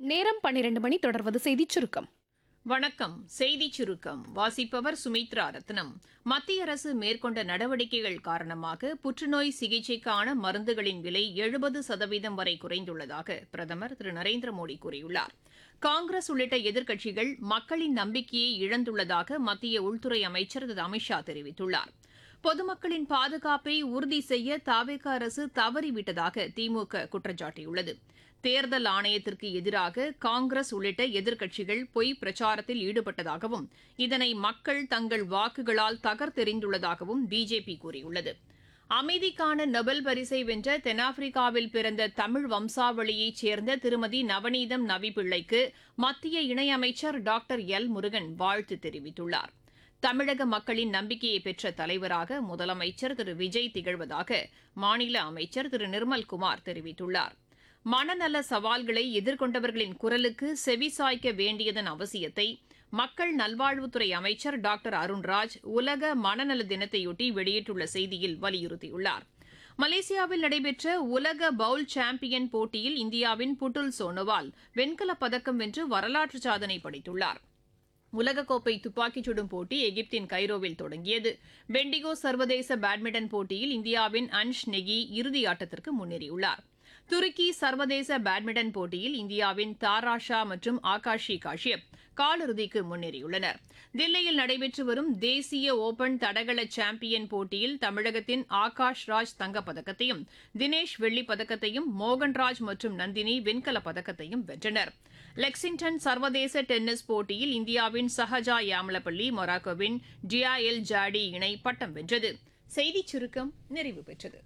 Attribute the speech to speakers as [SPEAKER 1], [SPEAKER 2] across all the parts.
[SPEAKER 1] நேரம் பன்னிரண்டு மணி தொடர்வது செய்திச் சுருக்கம்
[SPEAKER 2] வணக்கம் செய்திச் சுருக்கம் வாசிப்பவர் சுமித்ரா ரத்னம் மத்திய அரசு மேற்கொண்ட நடவடிக்கைகள் காரணமாக புற்றுநோய் சிகிச்சைக்கான மருந்துகளின் விலை எழுபது சதவீதம் வரை குறைந்துள்ளதாக பிரதமர் திரு நரேந்திர மோடி கூறியுள்ளார் காங்கிரஸ் உள்ளிட்ட எதிர்க்கட்சிகள் மக்களின் நம்பிக்கையை இழந்துள்ளதாக மத்திய உள்துறை அமைச்சர் திரு அமித்ஷா தெரிவித்துள்ளார் பொதுமக்களின் பாதுகாப்பை உறுதி செய்ய தாவேக அரசு தவறிவிட்டதாக திமுக குற்றம் சாட்டியுள்ளது தேர்தல் ஆணையத்திற்கு எதிராக காங்கிரஸ் உள்ளிட்ட எதிர்க்கட்சிகள் பொய் பிரச்சாரத்தில் ஈடுபட்டதாகவும் இதனை மக்கள் தங்கள் வாக்குகளால் தகர்த்தெறிந்துள்ளதாகவும் பிஜேபி கூறியுள்ளது அமைதிக்கான நொபல் பரிசை வென்ற தென்னாப்பிரிக்காவில் பிறந்த தமிழ் வம்சாவளியைச் சேர்ந்த திருமதி நவநீதம் நவிப்பிள்ளைக்கு மத்திய இணையமைச்சர் டாக்டர் எல் முருகன் வாழ்த்து தெரிவித்துள்ளார் தமிழக மக்களின் நம்பிக்கையை பெற்ற தலைவராக முதலமைச்சர் திரு விஜய் திகழ்வதாக மாநில அமைச்சர் திரு நிர்மல்குமார் தெரிவித்துள்ளார் மனநல சவால்களை எதிர்கொண்டவர்களின் குரலுக்கு செவிசாய்க்க வேண்டியதன் அவசியத்தை மக்கள் நல்வாழ்வுத்துறை அமைச்சர் டாக்டர் அருண்ராஜ் உலக மனநல தினத்தையொட்டி வெளியிட்டுள்ள செய்தியில் வலியுறுத்தியுள்ளார் மலேசியாவில் நடைபெற்ற உலக பவுல் சாம்பியன் போட்டியில் இந்தியாவின் புட்டுல் சோனோவால் வெண்கலப் பதக்கம் வென்று வரலாற்று சாதனை படைத்துள்ளார் உலகக்கோப்பை துப்பாக்கிச் சுடும் போட்டி எகிப்தின் கைரோவில் தொடங்கியது பெண்டிகோ சர்வதேச பேட்மிண்டன் போட்டியில் இந்தியாவின் அன்ஷ் நெகி இறுதி ஆட்டத்திற்கு முன்னேறியுள்ளார் துருக்கி சர்வதேச பேட்மிண்டன் போட்டியில் இந்தியாவின் தாரா ஷா மற்றும் ஆகாஷி காஷ்யப் காலிறுதிக்கு முன்னேறியுள்ளனர் தில்லியில் நடைபெற்று வரும் தேசிய ஓபன் தடகள சாம்பியன் போட்டியில் தமிழகத்தின் ஆகாஷ் ராஜ் தங்கப்பதக்கத்தையும் தினேஷ் வெள்ளிப் பதக்கத்தையும் மோகன்ராஜ் மற்றும் நந்தினி வெண்கலப் பதக்கத்தையும் வென்றனர் லெக்சிங்டன் சர்வதேச டென்னிஸ் போட்டியில் இந்தியாவின் சஹஜா யாமலப்பள்ளி மொராக்கோவின் ஜியா எல் ஜாடி இணை பட்டம் வென்றது செய்திச் சுருக்கம் நிறைவு பெற்றது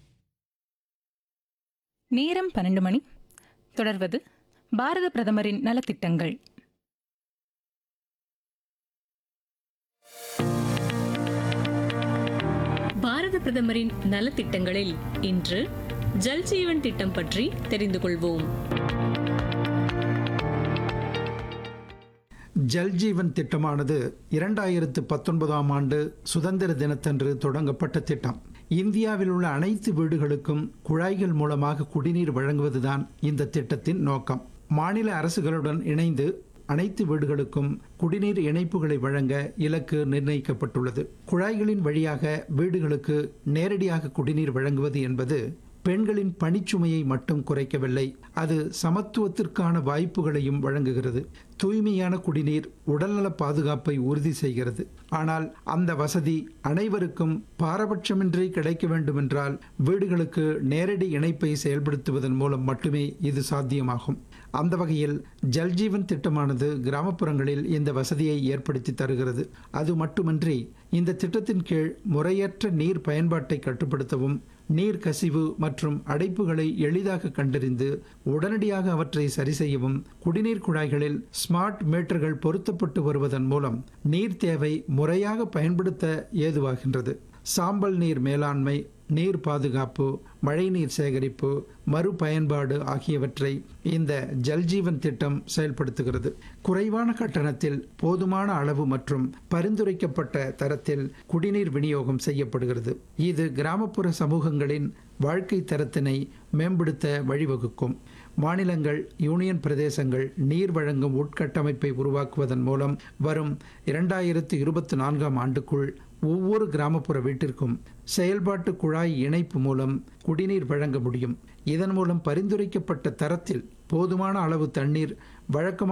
[SPEAKER 3] நேரம் பன்னெண்டு மணி தொடர்வது பாரத பிரதமரின் நலத்திட்டங்கள்
[SPEAKER 4] பாரத பிரதமரின் நலத்திட்டங்களில் இன்று ஜல் ஜீவன் திட்டம் பற்றி தெரிந்து கொள்வோம்
[SPEAKER 5] ஜல் ஜீவன் திட்டமானது இரண்டாயிரத்து பத்தொன்பதாம் ஆண்டு சுதந்திர தினத்தன்று தொடங்கப்பட்ட திட்டம் இந்தியாவில் உள்ள அனைத்து வீடுகளுக்கும் குழாய்கள் மூலமாக குடிநீர் வழங்குவதுதான் இந்த திட்டத்தின் நோக்கம் மாநில அரசுகளுடன் இணைந்து அனைத்து வீடுகளுக்கும் குடிநீர் இணைப்புகளை வழங்க இலக்கு நிர்ணயிக்கப்பட்டுள்ளது குழாய்களின் வழியாக வீடுகளுக்கு நேரடியாக குடிநீர் வழங்குவது என்பது பெண்களின் பணிச்சுமையை மட்டும் குறைக்கவில்லை அது சமத்துவத்திற்கான வாய்ப்புகளையும் வழங்குகிறது தூய்மையான குடிநீர் உடல்நல பாதுகாப்பை உறுதி செய்கிறது ஆனால் அந்த வசதி அனைவருக்கும் பாரபட்சமின்றி கிடைக்க வேண்டுமென்றால் வீடுகளுக்கு நேரடி இணைப்பை செயல்படுத்துவதன் மூலம் மட்டுமே இது சாத்தியமாகும் அந்த வகையில் ஜல்ஜீவன் திட்டமானது கிராமப்புறங்களில் இந்த வசதியை ஏற்படுத்தி தருகிறது அது மட்டுமன்றி இந்த திட்டத்தின் கீழ் முறையற்ற நீர் பயன்பாட்டை கட்டுப்படுத்தவும் நீர் கசிவு மற்றும் அடைப்புகளை எளிதாக கண்டறிந்து உடனடியாக அவற்றை சரி செய்யவும் குடிநீர் குழாய்களில் ஸ்மார்ட் மீட்டர்கள் பொருத்தப்பட்டு வருவதன் மூலம் நீர் தேவை முறையாக பயன்படுத்த ஏதுவாகின்றது சாம்பல் நீர் மேலாண்மை நீர் பாதுகாப்பு மழைநீர் சேகரிப்பு மறுபயன்பாடு ஆகியவற்றை இந்த ஜல்ஜீவன் திட்டம் செயல்படுத்துகிறது குறைவான கட்டணத்தில் போதுமான அளவு மற்றும் பரிந்துரைக்கப்பட்ட தரத்தில் குடிநீர் விநியோகம் செய்யப்படுகிறது இது கிராமப்புற சமூகங்களின் வாழ்க்கை தரத்தினை மேம்படுத்த வழிவகுக்கும் மாநிலங்கள் யூனியன் பிரதேசங்கள் நீர் வழங்கும் உட்கட்டமைப்பை உருவாக்குவதன் மூலம் வரும் இரண்டாயிரத்து இருபத்தி நான்காம் ஆண்டுக்குள் ஒவ்வொரு கிராமப்புற வீட்டிற்கும் செயல்பாட்டு குழாய் இணைப்பு மூலம் குடிநீர் வழங்க முடியும் இதன் மூலம் பரிந்துரைக்கப்பட்ட தரத்தில் போதுமான அளவு தண்ணீர் வழக்கமாக